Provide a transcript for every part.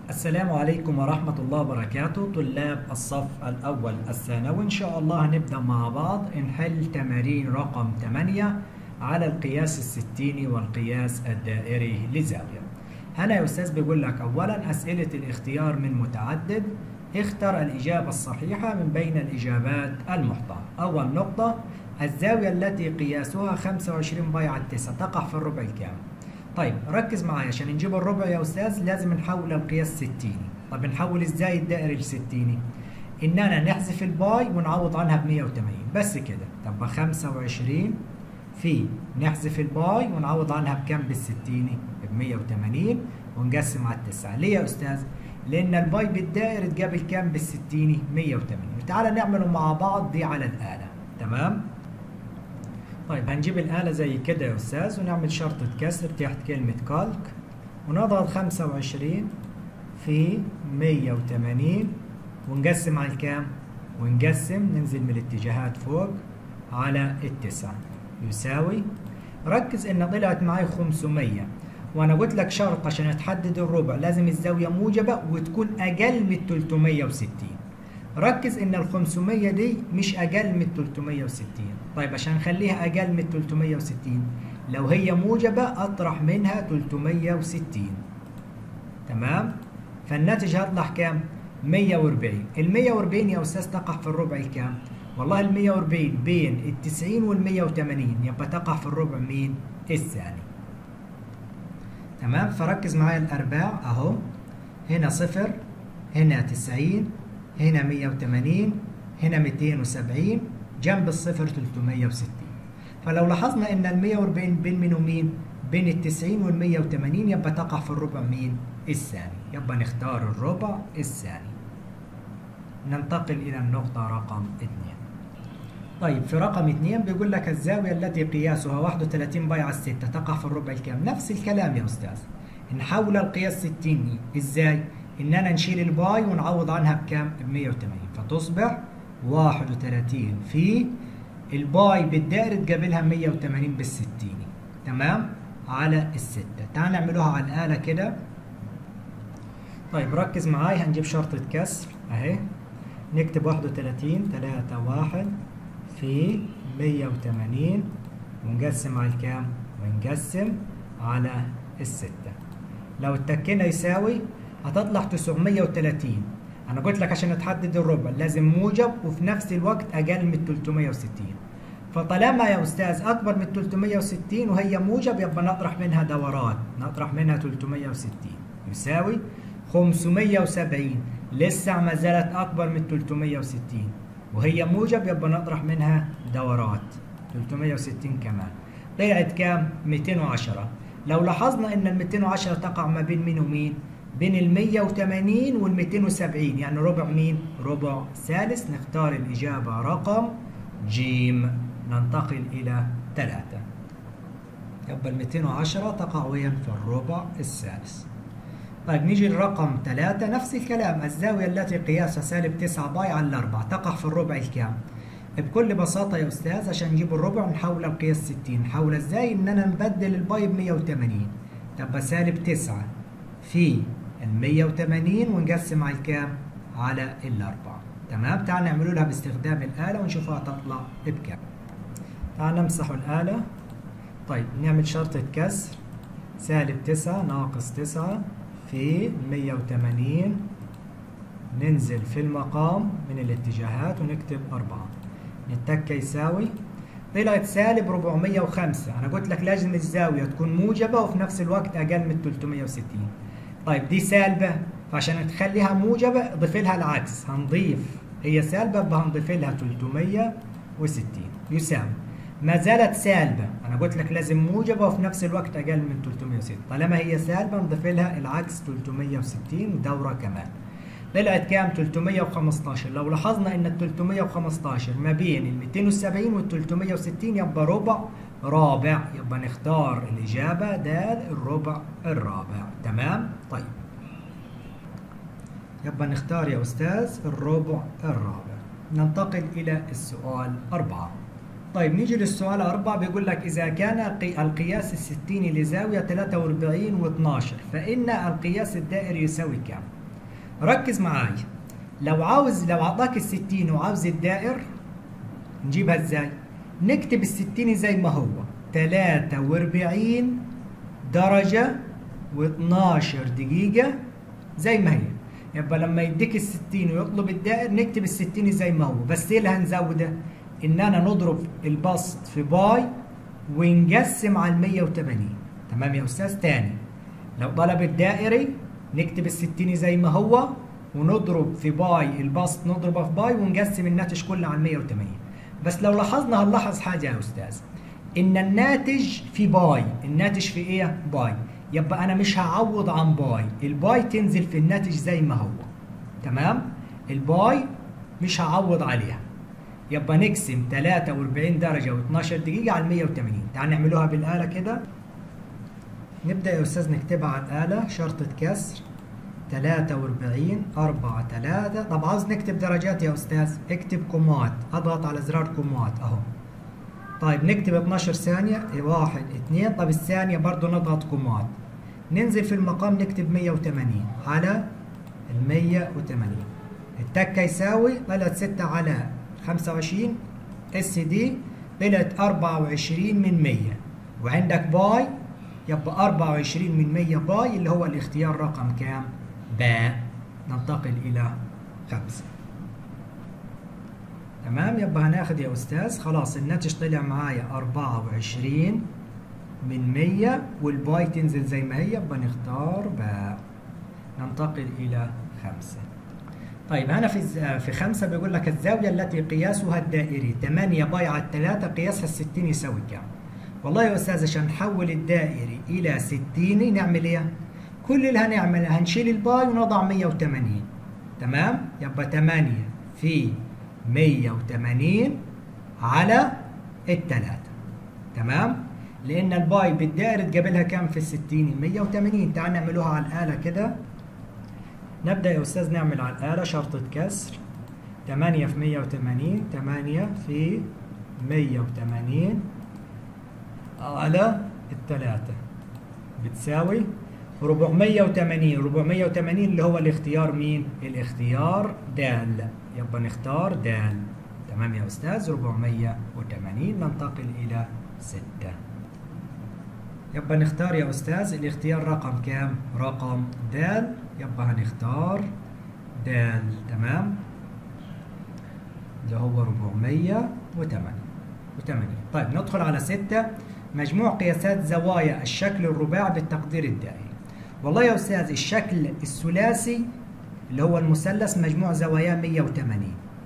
السلام عليكم ورحمة الله وبركاته طلاب الصف الأول الثانوي إن شاء الله هنبدأ مع بعض نحل تمارين رقم 8 على القياس الستيني والقياس الدائري لزاوية هنا يا أستاذ بيقول لك أولا أسئلة الاختيار من متعدد اختر الإجابة الصحيحة من بين الإجابات المحتملة أول نقطة الزاوية التي قياسها 25 باي على 9 تقع في الربع الكامل طيب ركز معايا عشان نجيب الربع يا استاذ لازم نحول القياس ستيني طب نحول ازاي الدائري لستيني اننا نحذف الباي ونعوض عنها ب 180 بس كده طب 25 في نحذف الباي ونعوض عنها بكام بالستيني ب 180 ونقسم على التسعة ليه يا استاذ لان الباي بالدائري اتجاب الكام بالستيني 180 تعالى نعمله مع بعض دي على الاله تمام طيب هنجيب الآلة زي كده يا أستاذ ونعمل شرطة كسر تحت كلمة كالك ونضغط 25 في 180 ونقسم على الكام؟ ونقسم ننزل من الاتجاهات فوق على التسعة يساوي ركز إن طلعت معي 500 وأنا قلت لك شرط عشان تحدد الربع لازم الزاوية موجبة وتكون أقل من 360 ركز ان ال 500 دي مش اقل من 360 طيب عشان نخليها اقل من 360 لو هي موجبة اطرح منها 360 تمام فالناتج هيطلع كام 140 ال 140 يا استاذ تقع في الربع الكام والله ال 140 بين ال 90 وال 180 يبقى تقع في الربع مين الثاني تمام فركز معايا الارباع اهو هنا صفر هنا 90 هنا 180 هنا 270 جنب الصفر 360 فلو لاحظنا ان ال 140 بين مين ومين؟ بين ال 90 وال 180 يبقى تقع في الربع مين؟ الثاني يبقى نختار الربع الثاني ننتقل الى النقطة رقم 2 طيب في رقم 2 بيقول لك الزاوية التي قياسها 31 باي على 6 تقع في الربع الكام؟ نفس الكلام يا استاذ نحول القياس 60 ازاي؟ اننا نشيل الباي ونعوض عنها بكام؟ ب 180 فتصبح 31 في الباي بالدائري تقابلها 180 بالستيني تمام؟ على الستة تعال نعملوها على الآلة كده طيب ركز معاي هنجيب شرطة كسر اهي نكتب 31 3 1 في 180 ونقسم على الكام؟ ونقسم على الستة لو اتكينا يساوي هتطلع 930 انا قلت لك عشان تحدد الربع لازم موجب وفي نفس الوقت اقل من 360 فطالما يا استاذ اكبر من 360 وهي موجب يبقى نطرح منها دورات نطرح منها 360 يساوي 570 لسه ما زالت اكبر من 360 وهي موجب يبقى نطرح منها دورات 360 كمان طلعت كام 210 لو لاحظنا ان ال 210 تقع ما بين مين ومين بين ال 180 وال 270 يعني ربع مين؟ ربع ثالث نختار الإجابة رقم جيم ننتقل إلى ثلاثة يبقى ال 210 تقع وين في الربع الثالث طيب نيجي لرقم ثلاثة نفس الكلام الزاوية التي قياسها سالب 9 باي على الأربعة تقع في الربع الكام؟ بكل بساطة يا أستاذ عشان نجيب الربع نحول القياس 60 نحول إزاي؟ إننا نبدل الباي ب 180 تبقى سالب 9 في ال 180 ونقسم على الكام؟ على الأربعة تمام؟ تعال نعملوا لها باستخدام الآلة ونشوفها تطلع بكام. تعال نمسح الآلة طيب نعمل شرطة كسر سالب 9 ناقص 9 في 180 ننزل في المقام من الاتجاهات ونكتب 4 نتك يساوي طلعت سالب 405 أنا قلت لك لازم الزاوية تكون موجبة وفي نفس الوقت أقل من 360 طيب دي سالبة فعشان تخليها موجبة ضيف لها العكس هنضيف هي سالبة يبقى هنضيف لها 360 يساوي ما زالت سالبة أنا قلت لك لازم موجبة وفي نفس الوقت أقل من 360 طالما هي سالبة نضيف لها العكس 360 دورة كمان طلعت كام 315 لو لاحظنا ان ال 315 ما بين ال 270 وال 360 يبقى ربع رابع يبقى نختار الإجابة د الربع الرابع تمام طيب يبقى نختار يا أستاذ الربع الرابع ننتقل إلى السؤال أربعة طيب نيجي للسؤال أربعة بيقول لك إذا كان قي- القياس الستيني لزاوية 43 و12 فإن القياس الدائري يساوي كام؟ ركز معايا لو عاوز لو اعطاك الستين وعاوز الدائر نجيبها ازاي نكتب الستين زي ما هو تلاتة واربعين درجة و12 دقيقة زي ما هي يبقى لما يديك الستين ويطلب الدائر نكتب الستين زي ما هو بس ايه اللي هنزوده اننا نضرب البسط في باي ونقسم على ال 180 تمام يا استاذ تاني لو طلب الدائري نكتب الستين زي ما هو ونضرب في باي البسط نضربه في باي ونقسم الناتج كله على 180 بس لو لاحظنا هنلاحظ حاجه يا استاذ ان الناتج في باي الناتج في ايه باي يبقى انا مش هعوض عن باي الباي تنزل في الناتج زي ما هو تمام الباي مش هعوض عليها يبقى نقسم 43 درجة و12 دقيقة على 180 تعال نعملوها بالآلة كده نبدأ يا أستاذ نكتبها على الآلة شرطة كسر 43 4 3 طب عاوز نكتب درجات يا أستاذ اكتب كومات اضغط على زرار كومات أهو طيب نكتب 12 ثانية 1 2 طب الثانية برضو نضغط كومات ننزل في المقام نكتب 180 على ال 180 التكة يساوي طلعت 6 على 25 اس دي طلعت 24 من 100 وعندك باي يبقى 24 من 100 باي اللي هو الاختيار رقم كام؟ باء ننتقل إلى 5 تمام يبقى هناخد يا أستاذ خلاص الناتج طلع معايا 24 من 100 والباي تنزل زي ما هي يبقى نختار باء ننتقل إلى 5 طيب هنا في في 5 بيقول لك الزاوية التي قياسها الدائري 8 باي على 3 قياسها 60 يساوي كام؟ والله يا أستاذ عشان نحول الدائري إلى 60 نعمل إيه؟ كل اللي هنعمله هنشيل الباي ونضع 180 تمام؟ يبقى 8 في 180 على التلاتة تمام؟ لأن الباي بالدائري تقابلها كام في الستين؟ 180 تعال نعملوها على الآلة كده نبدأ يا أستاذ نعمل على الآلة شرطة كسر 8 في 180 8 في 180 على التلاتة بتساوي 480 480 اللي هو الاختيار مين؟ الاختيار دال يبقى نختار دال تمام يا أستاذ 480 ننتقل إلى 6 يبقى نختار يا أستاذ الاختيار رقم كام؟ رقم دال يبقى هنختار دال تمام اللي هو 408 طيب ندخل على 6 مجموع قياسات زوايا الشكل الرباعي بالتقدير الدائري والله يا أستاذ الشكل الثلاثي اللي هو المثلث مجموع زواياه 180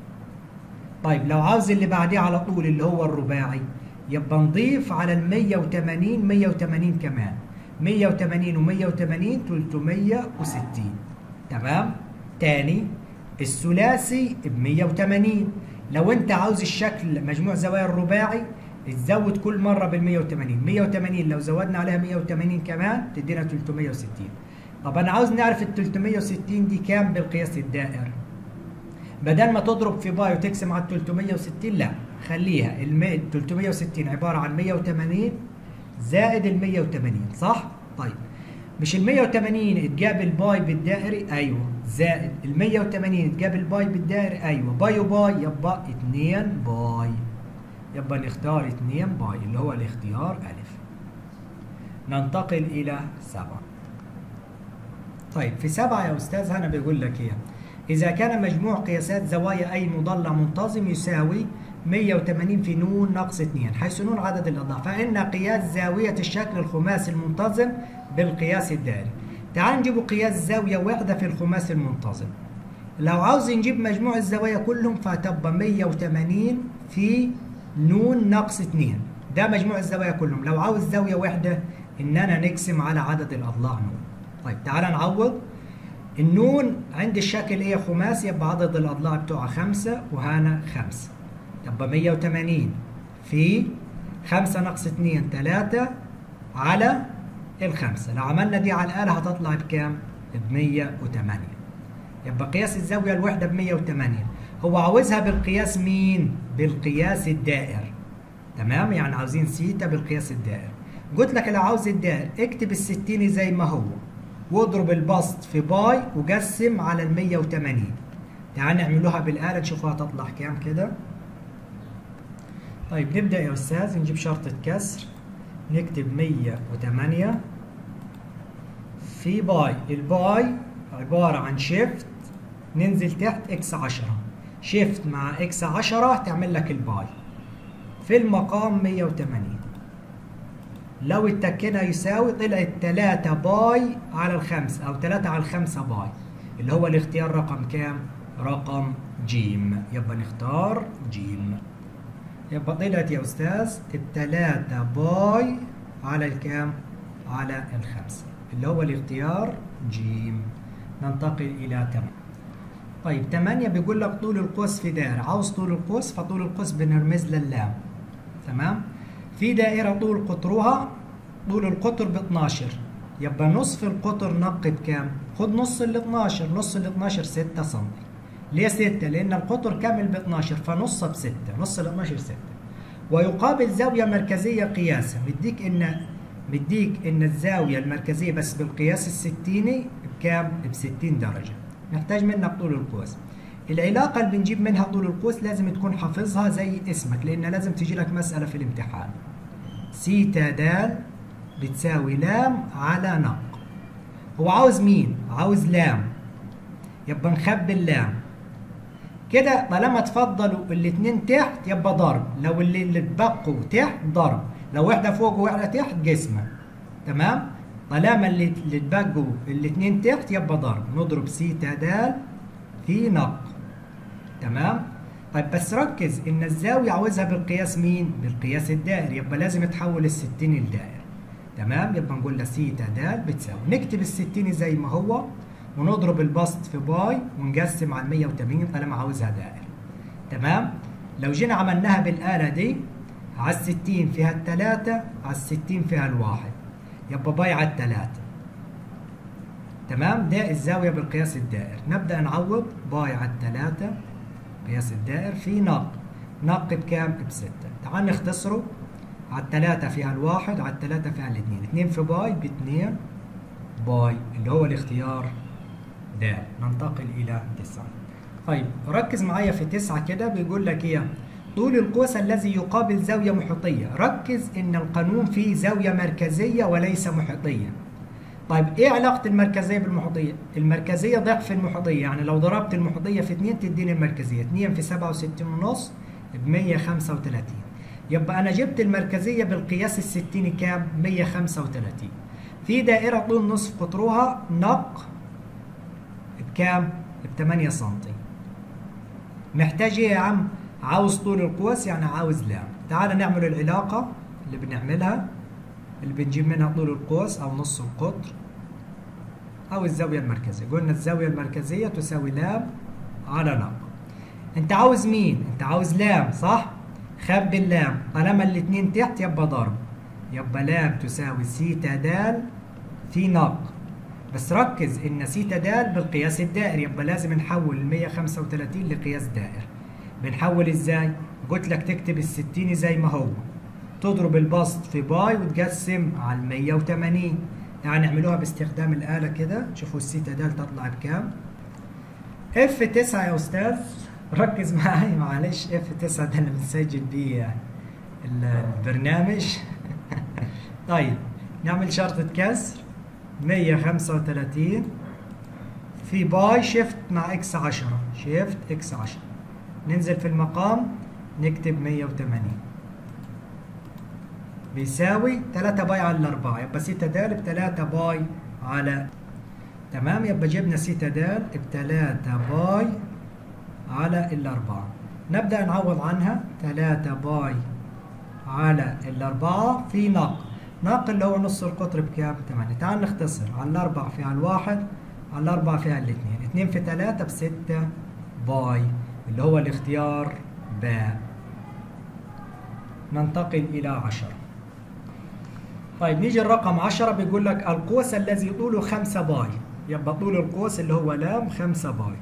طيب لو عاوز اللي بعديه على طول اللي هو الرباعي يبقى نضيف على ال 180 180 كمان 180 و 180 360 تمام تاني الثلاثي ب 180 لو انت عاوز الشكل مجموع زوايا الرباعي تزود كل مره بال 180 180 لو زودنا عليها 180 كمان تدينا 360 طب انا عاوز نعرف ال 360 دي كام بالقياس الدائر بدل ما تضرب في باي وتقسم على 360 لا خليها ال 360 عباره عن 180 زائد ال 180 صح؟ طيب مش ال 180 تقابل باي بالدائري ايوه زائد ال 180 تقابل باي بالدائري ايوه باي وباي يبقى 2 باي يبقى نختار 2 باي اللي هو الاختيار الف ننتقل الى 7 طيب في 7 يا استاذ هنا بيقول لك ايه اذا كان مجموع قياسات زوايا اي مضلع منتظم يساوي 180 في نون ناقص 2 حيث نون عدد الأضلاع فإن قياس زاوية الشكل الخماسي المنتظم بالقياس الدائري تعال نجيب قياس زاوية واحدة في الخماسي المنتظم لو عاوز نجيب مجموع الزوايا كلهم فهتبقى 180 في نون ناقص 2 ده مجموع الزوايا كلهم لو عاوز زاوية واحدة إننا نقسم على عدد الأضلاع نون طيب تعال نعوض النون عند الشكل ايه خماسي يبقى عدد الأضلاع بتوعها خمسة وهنا خمسة يبقى 180 في 5 ناقص 2 3 على الخمسة لو عملنا دي على الآلة هتطلع بكام؟ ب 108 يبقى قياس الزاوية الواحدة ب 108 هو عاوزها بالقياس مين؟ بالقياس الدائر تمام؟ يعني عاوزين سيتا بالقياس الدائر قلت لك لو عاوز الدائر اكتب الستيني زي ما هو واضرب البسط في باي وقسم على ال 180 تعال نعملوها بالآلة نشوفها تطلع كام كده طيب نبدأ يا أستاذ نجيب شرطة كسر نكتب 108 في باي الباي عبارة عن شيفت ننزل تحت اكس 10 شيفت مع اكس 10 تعمل لك الباي في المقام 180 لو اتكينا يساوي طلعت 3 باي على الخمس او 3 على الخمسة باي اللي هو الاختيار رقم كام؟ رقم جيم يبقى نختار جيم يبقى طلعت يا استاذ التلاتة باي على الكام؟ على الخمسة اللي هو الاختيار جيم ننتقل إلى 8 طيب 8 بيقول لك طول القوس في دائرة عاوز طول القوس فطول القوس بنرمز للام تمام في دائرة طول قطرها طول القطر ب 12 يبقى نصف القطر نقي بكام؟ خد نص ال 12 نص ال 12 6 سم ليه 6 لان القطر كامل ب 12 فنص ب 6 نص ال 12 6 ويقابل زاويه مركزيه قياسا مديك ان مديك ان الزاويه المركزيه بس بالقياس الستيني بكام ب 60 درجه محتاج منك طول القوس العلاقه اللي بنجيب منها طول القوس لازم تكون حافظها زي اسمك لان لازم تجي لك مساله في الامتحان سيتا د بتساوي لام على نق هو عاوز مين عاوز لام يبقى نخبي اللام كده طالما تفضلوا الاثنين تحت يبقى ضرب لو اللي اللي اتبقوا تحت ضرب لو واحده فوق وواحده تحت قسمه تمام طالما اللي اللي اتبقوا الاثنين تحت يبقى ضرب نضرب سيتا د في نق تمام طيب بس ركز ان الزاويه عاوزها بالقياس مين بالقياس الدائري يبقى لازم تحول ال 60 لدائري تمام يبقى نقول له سيتا د بتساوي نكتب ال 60 زي ما هو ونضرب البسط في باي ونقسم على 180 طالما عاوزها دائري تمام لو جينا عملناها بالآلة دي على الستين فيها التلاتة على الستين فيها الواحد يبقى باي على التلاتة تمام ده الزاوية بالقياس الدائر نبدأ نعوض باي على التلاتة قياس الدائر في نق نق بكام بستة تعال نختصره على التلاتة فيها الواحد على التلاتة فيها الاثنين اثنين في باي باثنين باي اللي هو الاختيار د ننتقل إلى تسعة طيب ركز معايا في تسعة كده بيقول لك إيه طول القوس الذي يقابل زاوية محيطية ركز إن القانون فيه زاوية مركزية وليس محيطية طيب إيه علاقة المركزية بالمحيطية؟ المركزية ضعف المحيطية يعني لو ضربت المحيطية في 2 تديني المركزية 2 في 67 ونص ب 135 يبقى أنا جبت المركزية بالقياس الستيني كام؟ 135 في دائرة طول نصف قطرها نق بكام؟ ب 8 سم محتاج ايه يا عم؟ عاوز طول القوس يعني عاوز لام تعال نعمل العلاقة اللي بنعملها اللي بنجيب منها طول القوس أو نص القطر أو الزاوية المركزية قلنا الزاوية المركزية تساوي لام على نق أنت عاوز مين؟ أنت عاوز لام صح؟ خبي اللام طالما الاتنين تحت يبقى ضرب يبقى لام تساوي سيتا د في نق بس ركز ان سيتا د بالقياس الدائري يبقى لازم نحول ال 135 لقياس دائري بنحول ازاي؟ قلت لك تكتب ال 60 زي ما هو تضرب البسط في باي وتقسم على ال 180 تعال نعملوها باستخدام الآلة كده شوفوا السيتا د تطلع بكام اف 9 يا استاذ ركز معاي معلش اف 9 ده اللي بنسجل بيه البرنامج طيب نعمل شرطة كسر 135 في باي شيفت مع اكس 10 شيفت اكس 10 ننزل في المقام نكتب 180 بيساوي 3 باي على الأربعة يبقى سيتا د ب 3 باي على تمام يبقى جبنا سيتا د ب 3 باي على الأربعة نبدأ نعوض عنها 3 باي على الأربعة في نق نق اللي هو نص القطر بكام؟ 8 تعال نختصر على الأربعة فيها الواحد على الأربعة فيها الاثنين 2 في 3 ب 6 باي اللي هو الاختيار باء ننتقل إلى 10 طيب نيجي الرقم 10 بيقول لك القوس الذي طوله 5 باي يبقى طول القوس اللي هو لام 5 باي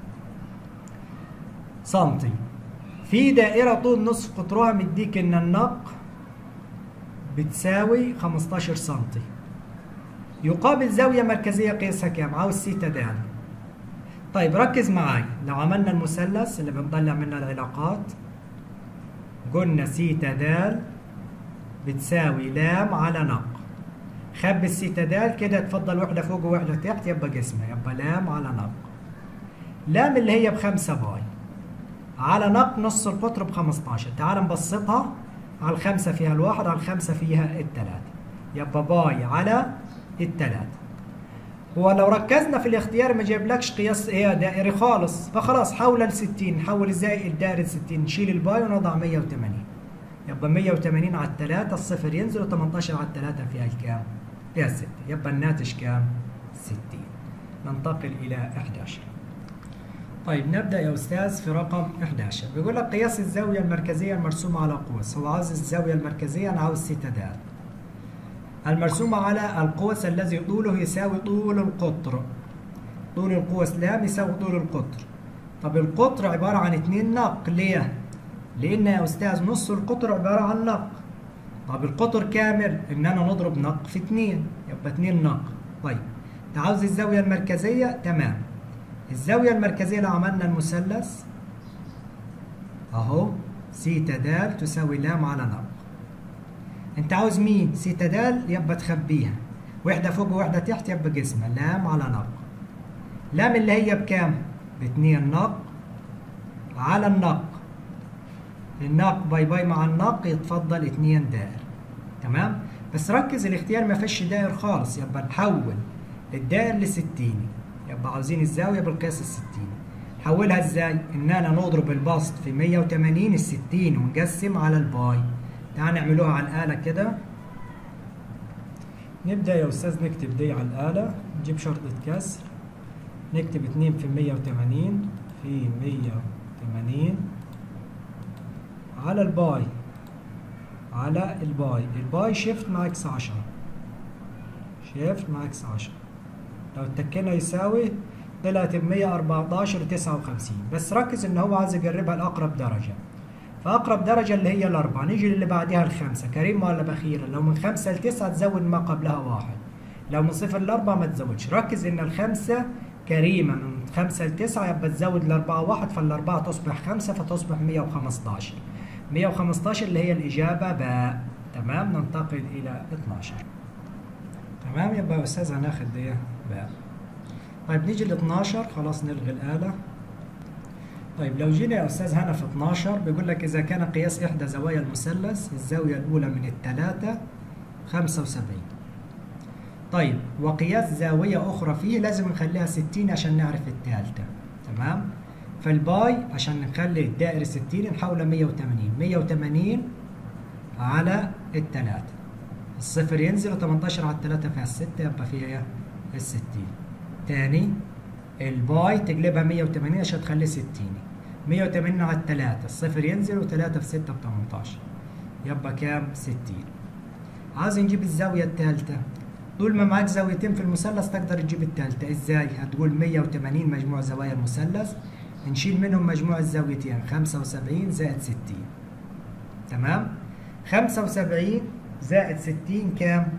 سنتي في دائرة طول نصف قطرها مديك إن النق بتساوي 15 سنتي يقابل زاوية مركزية قياسها كام؟ عاوز سيتا د طيب ركز معاي لو عملنا المثلث اللي بنطلع منه العلاقات قلنا سيتا د بتساوي لام على نق خبي السيتا د كده تفضل وحدة فوق ووحدة تحت يبقى جسمها يبقى لام على نق لام اللي هي بخمسة باي على نق نص القطر ب 15 تعال نبسطها على الخمسة فيها الواحد على الخمسة فيها التلاتة يبقى باي على التلاتة هو لو ركزنا في الاختيار ما جايبلكش قياس ايه دائري خالص فخلاص حول ال 60 نحول ازاي الدائري ل 60 نشيل الباي ونضع 180 يبقى 180 على التلاتة الصفر ينزل و18 على التلاتة فيها الكام؟ فيها الستة يبقى الناتج كام؟ 60 ننتقل إلى 11 طيب نبدأ يا أستاذ في رقم 11 بيقول لك قياس الزاوية المركزية المرسومة على قوس هو عاوز الزاوية المركزية أنا عاوز ستة د المرسومة على القوس الذي طوله يساوي طول القطر طول القوس لام يساوي طول القطر طب القطر عبارة عن اتنين نق ليه؟ لأن يا أستاذ نص القطر عبارة عن نق طب القطر كامل إن أنا نضرب نق في اتنين يبقى اتنين نق طيب أنت عاوز الزاوية المركزية تمام الزاوية المركزية لو عملنا المثلث أهو سيتا د تساوي لام على نق أنت عاوز مين؟ سيتا د يبقى تخبيها وحدة فوق وواحدة تحت يبقى جسمها لام على نق لام اللي هي بكام؟ باتنين نق على النق النق باي باي مع النق يتفضل اتنين دائر تمام؟ بس ركز الاختيار ما فيش دائر خالص يبقى نحول الدائر لستيني يبقى عاوزين الزاوية بالقياس الستيني نحولها ازاي؟ اننا نضرب البسط في 180 الستين ونقسم على الباي تعال نعملوها على الآلة كده نبدأ يا أستاذ نكتب دي على الآلة نجيب شرطة كسر نكتب 2 في 180 في 180 على الباي على الباي الباي شيفت مع اكس 10 شيفت مع اكس 10 لو اتكينا يساوي طلعت ب 114 59 بس ركز ان هو عايز يقربها لاقرب درجه فاقرب درجه اللي هي الاربعه نيجي للي بعدها الخمسه كريم ولا بخيره لو من خمسه لتسعه تزود ما قبلها واحد لو من صفر لاربعه ما تزودش ركز ان الخمسه كريمه من خمسه لتسعه يبقى تزود الاربعه واحد فالاربعه تصبح خمسه فتصبح 115 115 اللي هي الاجابه باء تمام ننتقل الى 12 تمام يبقى يا استاذ هناخد دي باء طيب نيجي ل 12 خلاص نلغي الآلة طيب لو جينا يا أستاذ هنا في 12 بيقول لك إذا كان قياس إحدى زوايا المثلث الزاوية الأولى من الثلاثة 75 طيب وقياس زاوية أخرى فيه لازم نخليها 60 عشان نعرف الثالثة تمام فالباي عشان نخلي الدائري 60 نحولها 180 180 على الثلاثة الصفر ينزل و18 على الثلاثة فيها الستة يبقى فيها الستين تاني الباي تقلبها 180 عشان تخلي 60 180 على الثلاثة الصفر ينزل و3 في 6 ب 18 يبقى كام 60 عايز نجيب الزاوية الثالثة طول ما معاك زاويتين في المثلث تقدر تجيب الثالثة ازاي هتقول 180 مجموع زوايا المثلث نشيل منهم مجموع الزاويتين 75 زائد 60 تمام 75 زائد 60 كام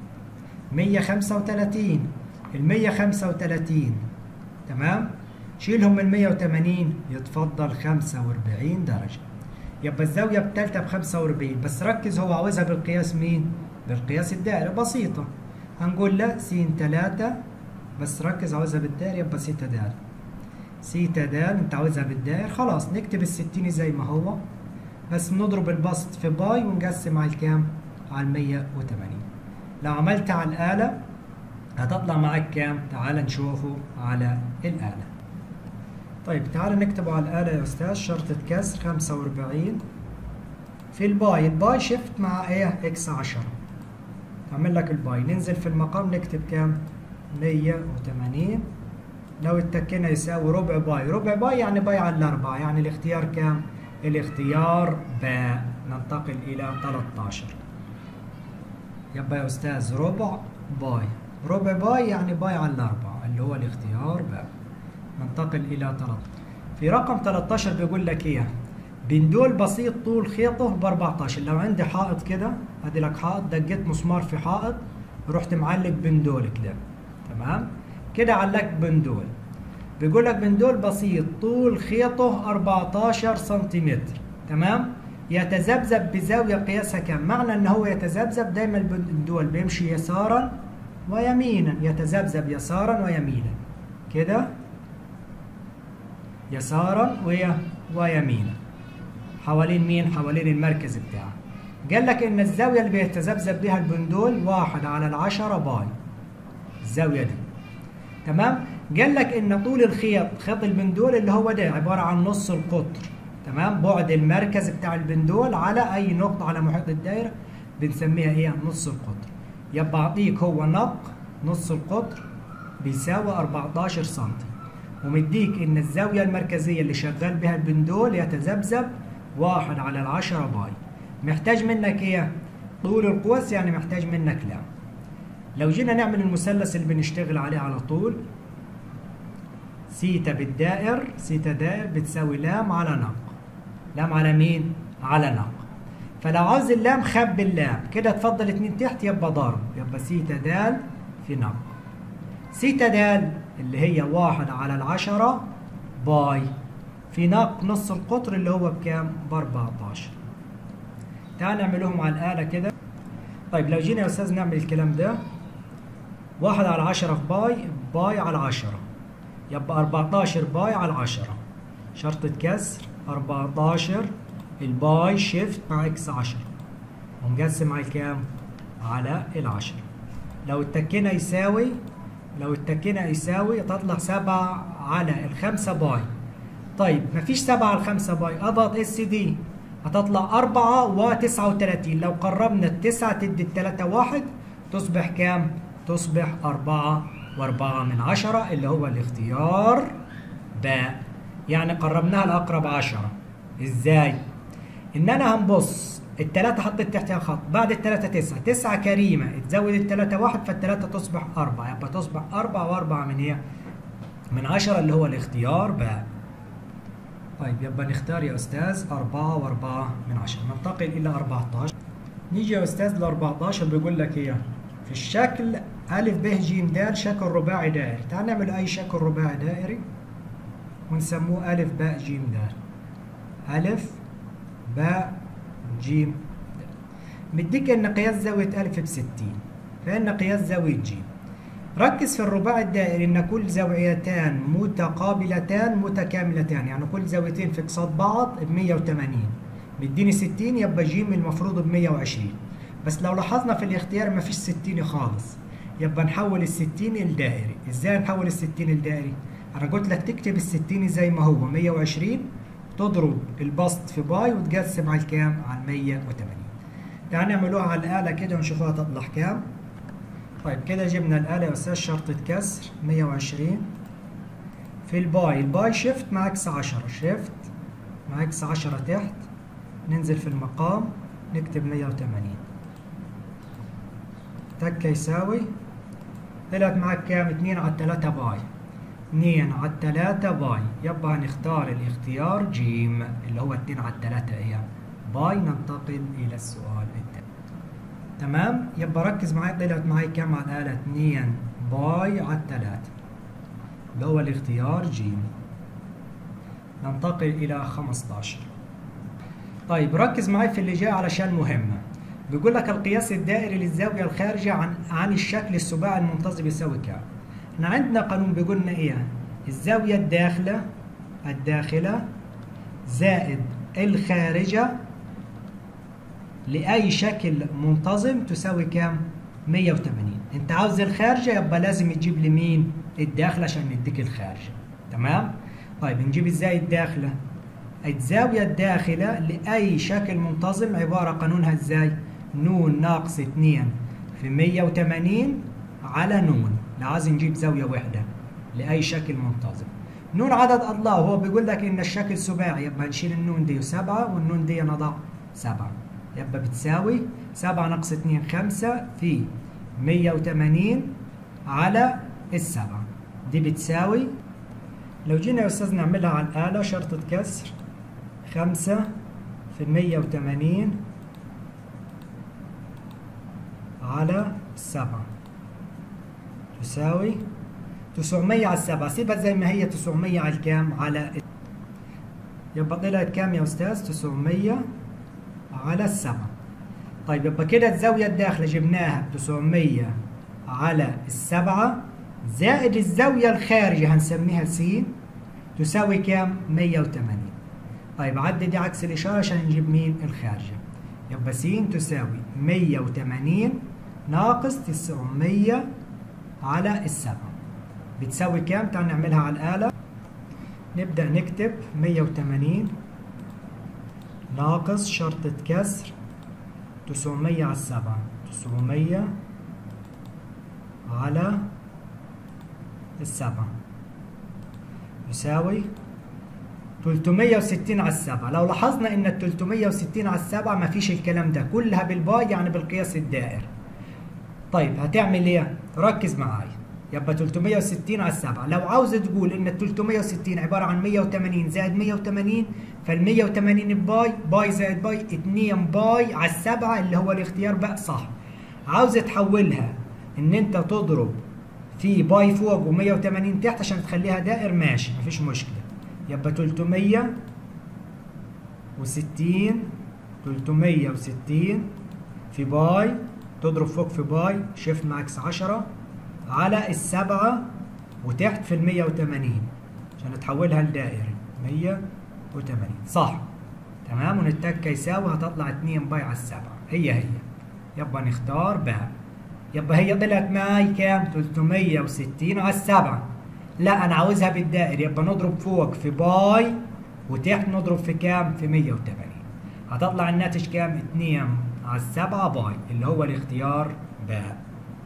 135 ال 135 تمام شيلهم من 180 يتفضل 45 درجة يبقى الزاوية الثالثة ب 45 بس ركز هو عاوزها بالقياس مين؟ بالقياس الدائري بسيطة هنقول لا س 3 بس ركز عاوزها بالدائري يبقى سيتا د سيتا د انت عاوزها بالدائري خلاص نكتب ال 60 زي ما هو بس نضرب البسط في باي ونقسم على الكام؟ على 180 لو عملت على الآلة هتطلع معاك كام؟ تعال نشوفه على الآلة. طيب تعال نكتبه على الآلة يا أستاذ شرطة كسر 45 في الباي، الباي شيفت مع إيه؟ إكس 10. أعمل لك الباي، ننزل في المقام نكتب كام؟ 180 لو اتكينا يساوي ربع باي، ربع باي يعني باي على الأربعة، يعني الاختيار كام؟ الاختيار باء، ننتقل إلى 13. يبقى يا أستاذ ربع باي. ربع باي يعني باي على الأربعة اللي هو الاختيار باء ننتقل إلى 13 في رقم 13 بيقول لك إيه بندول بسيط طول خيطه ب 14 لو عندي حائط كده أدي لك حائط دقيت مسمار في حائط رحت معلق بندول كده تمام كده علقت بندول بيقول لك بندول بسيط طول خيطه 14 سنتيمتر تمام يتذبذب بزاوية قياسها كم معنى ان هو يتذبذب دايما البندول بيمشي يسارا ويمينا يتذبذب يسارا ويمينا كده يسارا ويمينا حوالين مين حوالين المركز بتاعه قال لك ان الزاويه اللي بيتذبذب بها البندول واحد على العشرة باي الزاويه دي تمام قال لك ان طول الخيط خيط البندول اللي هو ده عباره عن نص القطر تمام بعد المركز بتاع البندول على اي نقطه على محيط الدايره بنسميها ايه نص القطر يبقى اعطيك هو نق نص القطر بيساوي 14 سم ومديك ان الزاويه المركزيه اللي شغال بها البندول يتذبذب واحد على العشرة باي محتاج منك ايه طول القوس يعني محتاج منك لا لو جينا نعمل المثلث اللي بنشتغل عليه على طول سيتا بالدائر سيتا دائر بتساوي لام على نق لام على مين على نق فلو عاوز اللام خب اللام كده تفضل اتنين تحت يبقى ضرب يبقى سيتا دال في نق سيتا دال اللي هي واحد على العشرة باي في نق نص القطر اللي هو بكام؟ ب 14 تعال نعملهم على الآلة كده طيب لو جينا يا أستاذ نعمل الكلام ده واحد على عشرة في باي باي على عشرة يبقى 14 باي على عشرة شرطة كسر 14 الباي شيفت مع اكس 10 ونقسم على الكام؟ على العشرة لو اتكينا يساوي لو اتكينا يساوي تطلع سبعة على الخمسة باي طيب مفيش سبعة على الخمسة باي اضغط اس دي هتطلع أربعة وتسعة وتلاتين لو قربنا التسعة تدي التلاتة واحد تصبح كام؟ تصبح أربعة وأربعة من عشرة اللي هو الاختيار باء يعني قربناها لأقرب عشرة إزاي؟ إن أنا هنبص التلاتة حطيت تحتها خط بعد التلاتة تسعة تسعة كريمة تزود التلاتة واحد فالتلاتة تصبح أربعة يبقى تصبح أربعة وأربعة من إيه؟ من عشرة اللي هو الاختيار باء طيب يبقى نختار يا أستاذ أربعة وأربعة من عشرة ننتقل إلى أربعة عشر نيجي يا أستاذ ل 14 بيقول لك إيه؟ في الشكل أ ب ج د شكل رباعي دائري تعال نعمل أي شكل رباعي دائري ونسموه أ ب ج د أ ب ج د مديك إن قياس زاوية أ ب 60 فإن قياس زاوية ج ركز في الرباعي الدائري ان كل زاويتان متقابلتان متكاملتان يعني كل زاويتين في قصاد بعض ب 180 مديني 60 يبقى ج المفروض ب 120 بس لو لاحظنا في الاختيار ما فيش 60 خالص يبقى نحول ال 60 الدائري ازاي نحول ال 60 الدائري انا قلت لك تكتب ال 60 زي ما هو 120 تضرب البسط في باي وتقسم على الكام على 180 تعال نعملوها على الآلة كده ونشوفها تطلع كام طيب كده جبنا الآلة يا أستاذ شرطة كسر 120 في الباي الباي شيفت مع اكس 10 شيفت مع اكس 10 تحت ننزل في المقام نكتب 180 تك يساوي طلعت معاك كام 2 على 3 باي 2 على 3 باي يبقى هنختار الاختيار جيم اللي هو 2 على 3 ايه باي ننتقل الى السؤال التالي تمام يبقى ركز معايا طلعت معايا كام على الآلة 2 باي على 3 اللي هو الاختيار جيم ننتقل إلى 15 طيب ركز معايا في اللي جاي علشان مهمة بيقول لك القياس الدائري للزاوية الخارجة عن عن الشكل السباعي المنتظم يساوي كام؟ احنا عندنا قانون بيقول لنا ايه؟ الزاوية الداخلة الداخلة زائد الخارجة لأي شكل منتظم تساوي كام؟ 180 انت عاوز الخارجة يبقى لازم تجيب لي مين؟ الداخلة عشان نديك الخارجة تمام؟ طيب نجيب ازاي الداخلة؟ الزاوية الداخلة لأي شكل منتظم عبارة قانونها ازاي؟ نون ناقص 2 في 180 على نون لا عايز نجيب زاوية واحدة لأي شكل منتظم نون عدد الله هو بيقول لك إن الشكل سباعي يبقى نشيل النون دي سبعة والنون دي نضع سبعة يبقى بتساوي سبعة ناقص اتنين خمسة في مية وتمانين على السبعة دي بتساوي لو جينا يا أستاذ نعملها على الآلة شرطة كسر خمسة في مية وتمانين على سبعة تساوي 900 على 7 سيبها زي ما هي 900 على الكام على يبقى طلعت كام يا استاذ 900 على السبعة طيب يبقى كده الزاوية الداخلة جبناها 900 على السبعة زائد الزاوية الخارجة هنسميها س تساوي كام 180 طيب عدي عكس الإشارة عشان نجيب مين الخارجة يبقى س تساوي 180 ناقص 900 على السبعة بتساوي كام؟ تعال نعملها على الآلة نبدأ نكتب 180 ناقص شرطة كسر 900 على السبعة 900 على السبعة يساوي 360 على السبعة لو لاحظنا ان ال 360 على السبعة ما فيش الكلام ده كلها بالباي يعني بالقياس الدائر طيب هتعمل ايه ركز معايا يبقى 360 على السبعة لو عاوز تقول ان ال 360 عبارة عن 180 زائد 180 فال 180 باي باي زائد باي 2 باي على السبعة اللي هو الاختيار بقى صح عاوز تحولها ان انت تضرب في باي فوق و180 تحت عشان تخليها دائر ماشي مفيش مشكلة يبقى 360 360 في باي تضرب فوق في باي شيفت ماكس 10 على السبعة وتحت في ال 180 عشان تحولها لدائري 180 صح تمام ونتك يساوي هتطلع 2 باي على السبعة هي هي يبقى نختار باء يبقى هي طلعت معي كام 360 على السبعة لا انا عاوزها بالدائري يبقى نضرب فوق في باي وتحت نضرب في كام في 180 هتطلع الناتج كام 2 على السبعة باي اللي هو الاختيار باء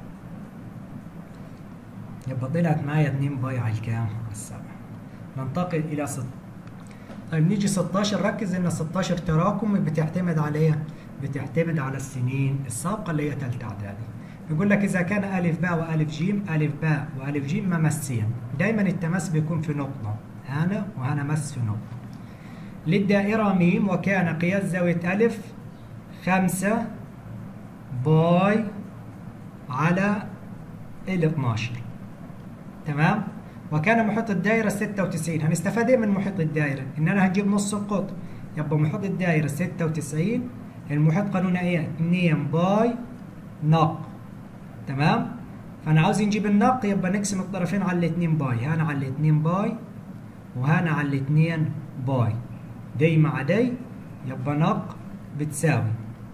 يبقى طلعت معايا 2 باي على الكام على السبعة ننتقل الى 6 طيب نيجي 16 ركز ان 16 تراكمي بتعتمد على ايه بتعتمد على السنين السابقة اللي هي ثالثة اعدادي بيقول لك إذا كان ألف باء وألف جيم ألف باء وألف جيم ممسين دايما التماس بيكون في نقطة هنا وهنا مس في نقطة للدائرة ميم وكان قياس زاوية ألف خمسة باي على ال 12 تمام وكان محيط الدائرة 96 هنستفاد ايه من محيط الدائرة؟ إن أنا هجيب نص القطر يبقى محيط الدائرة 96 المحيط قانونه ايه؟ 2 باي نق تمام فانا عاوز نجيب النق يبقى نقسم الطرفين على الاثنين باي هنا على الاثنين باي وهنا على الاثنين باي دي مع دي يبقى نق بتساوي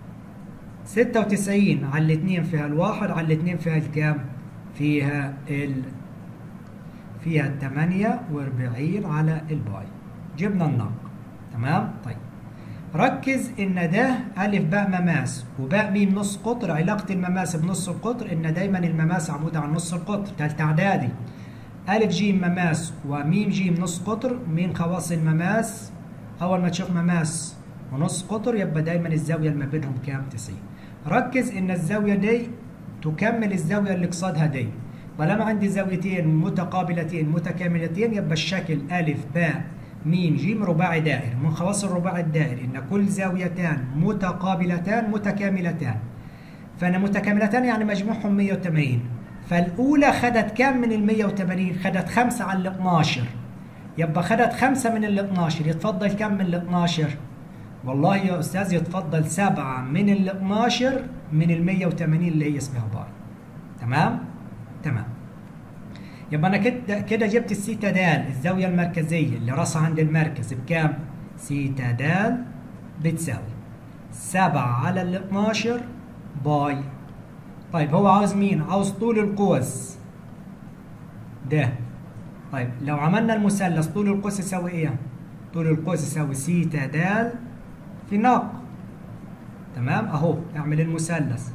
96 على الاثنين فيها الواحد على الاثنين فيها الكام فيها ال فيها ال 48 على الباي جبنا النق تمام طيب ركز ان ده الف باء مماس وباء ميم نص قطر علاقه المماس بنص القطر ان دايما المماس عمود عن نص القطر ثالثه اعدادي الف جيم مماس وميم جيم نص قطر من خواص المماس اول ما تشوف مماس ونص قطر يبقى دايما الزاويه اللي ما بينهم كام 90 ركز ان الزاويه دي تكمل الزاويه اللي قصادها دي طالما عندي زاويتين متقابلتين متكاملتين يبقى الشكل الف باء ميم جيم رباعي دائري من خواص الرباعي الدائري ان كل زاويتان متقابلتان متكاملتان فانا متكاملتان يعني مجموعهم 180 فالاولى خدت كام من ال 180 خدت 5 على ال 12 يبقى خدت 5 من ال 12 يتفضل كم من ال 12 والله يا استاذ يتفضل 7 من ال 12 من ال 180 اللي هي اسمها باي تمام تمام يبقى انا كده كده جبت السيتا دال الزاويه المركزيه اللي راسها عند المركز بكام؟ سيتا دال بتساوي 7 على ال 12 باي طيب هو عاوز مين؟ عاوز طول القوس ده طيب لو عملنا المثلث طول القوس يساوي ايه؟ طول القوس يساوي سيتا دال في ناق تمام اهو اعمل المثلث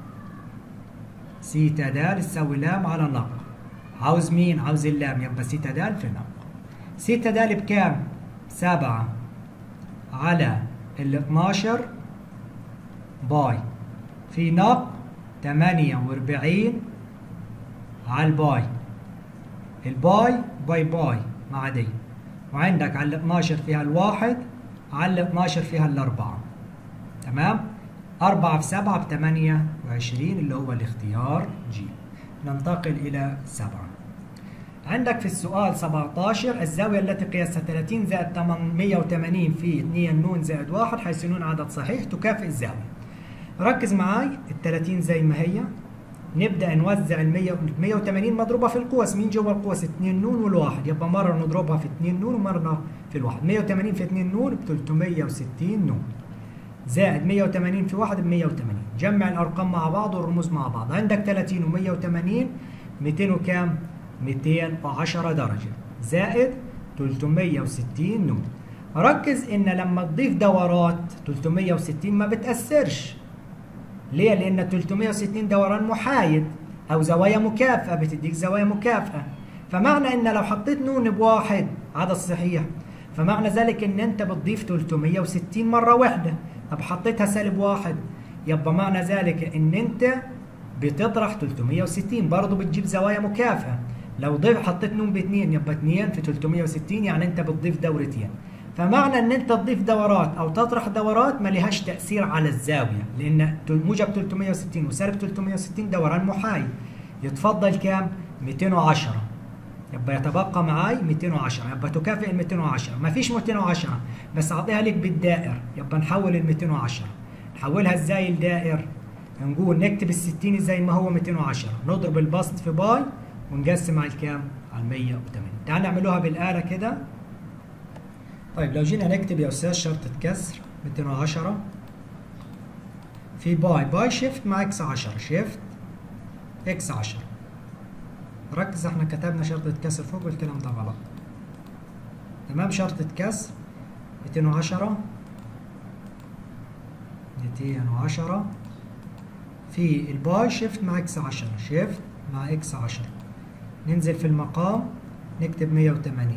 سيتا دال تساوي لام على ناق عاوز مين؟ عاوز اللام يبقى سيتا دال في نق سيتا دال بكام؟ سبعة على ال 12 باي في نق 48 على الباي الباي باي باي مع دي وعندك على ال 12 فيها الواحد على ال 12 فيها الأربعة تمام؟ أربعة في سبعة ب 28 اللي هو الاختيار جيم ننتقل إلى 7 عندك في السؤال 17 الزاوية التي قياسها 30 زائد 880 في 2 نون زائد 1 حيث نون عدد صحيح تكافئ الزاوية ركز معاي ال 30 زي ما هي نبدا نوزع ال 180 مضروبه في القوس مين جوا القوس 2 نون والواحد يبقى مره نضربها في 2 نون ومره في الواحد 180 في 2 نون ب 360 نون زائد 180 في 1 ب 180 جمع الارقام مع بعض والرموز مع بعض عندك 30 و180 200 وكام 210 درجه زائد 360 نون ركز ان لما تضيف دورات 360 ما بتاثرش ليه؟ لأن 360 دوران محايد أو زوايا مكافئة بتديك زوايا مكافئة فمعنى إن لو حطيت نون بواحد عدد صحيح فمعنى ذلك إن أنت بتضيف 360 مرة واحدة طب حطيتها سالب واحد يبقى معنى ذلك إن أنت بتطرح 360 برضه بتجيب زوايا مكافئة لو ضيف حطيت نون باثنين يبقى 2 في 360 يعني أنت بتضيف دورتين فمعنى ان انت تضيف دورات او تطرح دورات ما لهاش تاثير على الزاويه لان موجب 360 وسالب 360 دوران محايد يتفضل كام 210 يبقى يتبقى معاي 210 يبقى تكافئ ال 210 ما فيش 210 بس اعطيها لك بالدائر يبقى نحول ال 210 نحولها ازاي الدائر نقول نكتب ال 60 زي ما هو 210 نضرب البسط في باي ونقسم على الكام على 180 تعال نعملوها بالاله كده طيب لو جينا نكتب يا استاذ شرطة كسر 210 في باي باي شيفت مع اكس 10 شيفت اكس 10 ركز احنا كتبنا شرطة كسر فوق والكلام ده غلط تمام شرطة كسر 210 210 في الباي شيفت مع اكس 10 شيفت مع اكس 10 ننزل في المقام نكتب 180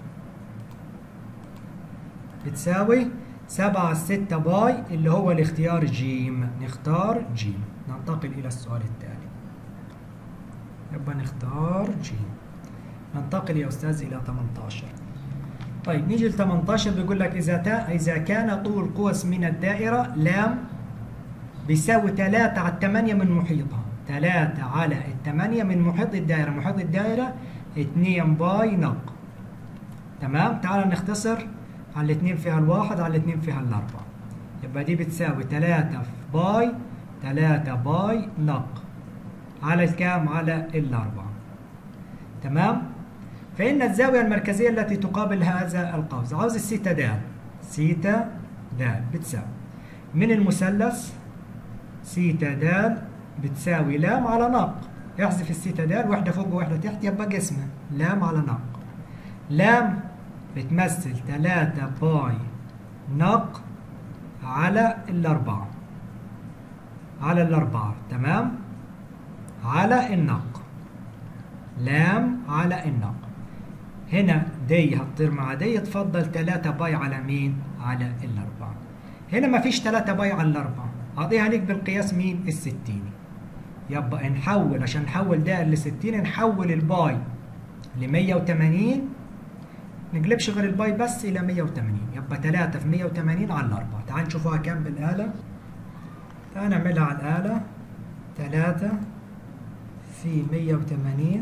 بتساوي 7 6 باي اللي هو الاختيار جيم نختار جيم ننتقل إلى السؤال التالي يبقى نختار جيم ننتقل يا أستاذ إلى 18 طيب نيجي ل 18 بيقول لك إذا تا إذا كان طول قوس من الدائرة لام بيساوي 3 على 8 من محيطها 3 على 8 من محيط الدائرة محيط الدائرة 2 باي نق تمام تعال نختصر على الاثنين فيها الواحد على الاثنين فيها الأربعة يبقى دي بتساوي 3 في باي 3 باي نق على الكام على الأربعة تمام فإن الزاوية المركزية التي تقابل هذا القوس عاوز السيتا د سيتا د بتساوي من المثلث سيتا د بتساوي لام على نق احذف السيتا د واحدة فوق وواحدة تحت يبقى جسمها لام على نق لام بتمثل 3 باي نق على الأربعة على الأربعة تمام على النق لام على النق هنا دي هتطير مع دي تفضل 3 باي على مين على الأربعة هنا ما فيش 3 باي على الأربعة أعطيها لك بالقياس مين الستيني يبقى نحول عشان نحول ده ل 60 نحول الباي ل 180 نقلبش غير الباي بس إلى 180 يبقى 3 في 180 على الأربعة تعال نشوفوها كام بالآلة تعال نعملها على الآلة 3 في 180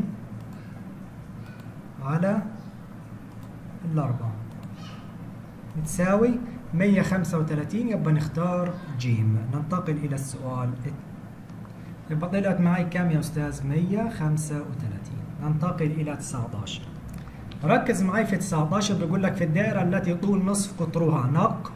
على الأربعة بتساوي 135 يبقى نختار جيم ننتقل إلى السؤال يبقى طلعت معي كام يا أستاذ 135 ننتقل إلى 19 ركز معي في 19 بيقول لك في الدائرة التي طول نصف قطرها نق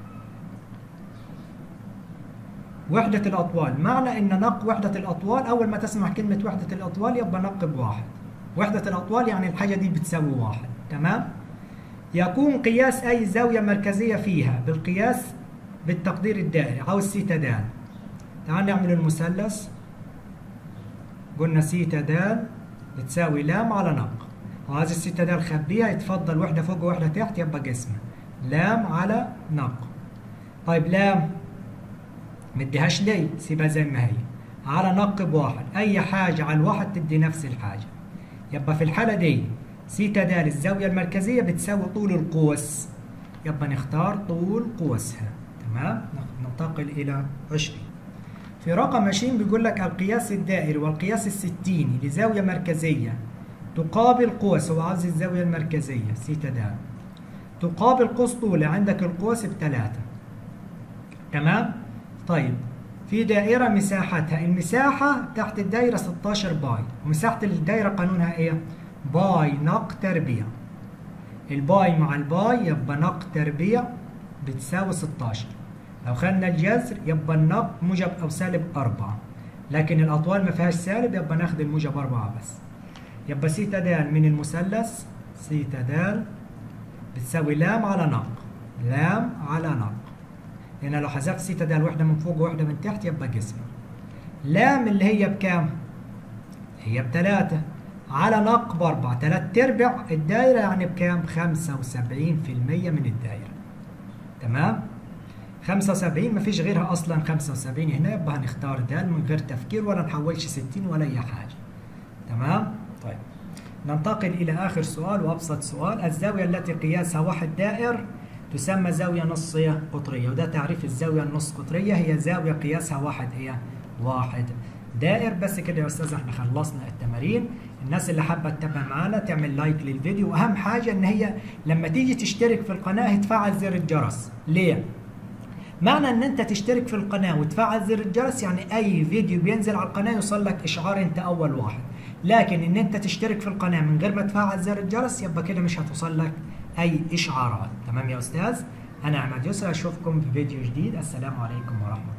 وحدة الأطوال معنى إن نق وحدة الأطوال أول ما تسمع كلمة وحدة الأطوال يبقى نق بواحد وحدة الأطوال يعني الحاجة دي بتساوي واحد تمام يكون قياس أي زاوية مركزية فيها بالقياس بالتقدير الدائري عاوز سيتا د تعال نعمل المثلث قلنا سيتا د بتساوي لام على نق وهذه الستة ده نخبيها يتفضل واحدة فوق وواحدة تحت يبقى جسمها لام على نق طيب لام مديهاش ليه سيبها زي ما هي على نق بواحد أي حاجة على الواحد تدي نفس الحاجة يبقى في الحالة دي سيتا د الزاوية المركزية بتساوي طول القوس يبقى نختار طول قوسها تمام ننتقل إلى 20 في رقم 20 بيقول لك القياس الدائري والقياس الستيني لزاوية مركزية تقابل قوس هو عاوز الزاوية المركزية سيتا د تقابل قوس طولي عندك القوس بثلاثة تمام؟ طيب في دائرة مساحتها المساحة تحت الدايرة 16 باي ومساحة الدايرة قانونها ايه؟ باي نق تربيع الباي مع الباي يبقى نق تربيع بتساوي 16 لو خدنا الجذر يبقى النق موجب او سالب 4 لكن الاطوال ما فيهاش سالب يبقى ناخد الموجب 4 بس يبقى سيتا د من المثلث سيتا د بتساوي لام على نق لام على نق هنا لو حذفت سيتا د واحدة من فوق وواحدة من تحت يبقى جسم لام اللي هي بكام؟ هي بتلاتة على نق بأربعة تلات أرباع الدايرة يعني بكام؟ خمسة وسبعين في المية من الدايرة تمام؟ خمسة وسبعين مفيش غيرها أصلا خمسة وسبعين هنا يبقى هنختار د من غير تفكير ولا نحولش ستين ولا أي حاجة تمام؟ طيب ننتقل إلى آخر سؤال وأبسط سؤال الزاوية التي قياسها واحد دائر تسمى زاوية نصية قطرية وده تعريف الزاوية النص قطرية هي زاوية قياسها واحد إيه؟ واحد دائر بس كده يا أستاذ احنا خلصنا التمارين الناس اللي حابة تتابع معانا تعمل لايك للفيديو وأهم حاجة إن هي لما تيجي تشترك في القناة تفعل زر الجرس ليه؟ معنى ان انت تشترك في القناة وتفعل زر الجرس يعني اي فيديو بينزل على القناة يوصل لك اشعار انت اول واحد لكن ان انت تشترك في القناة من غير ما تفعل زر الجرس يبقى كده مش هتوصل لك اي اشعارات تمام يا استاذ انا احمد يسرى اشوفكم في فيديو جديد السلام عليكم ورحمة الله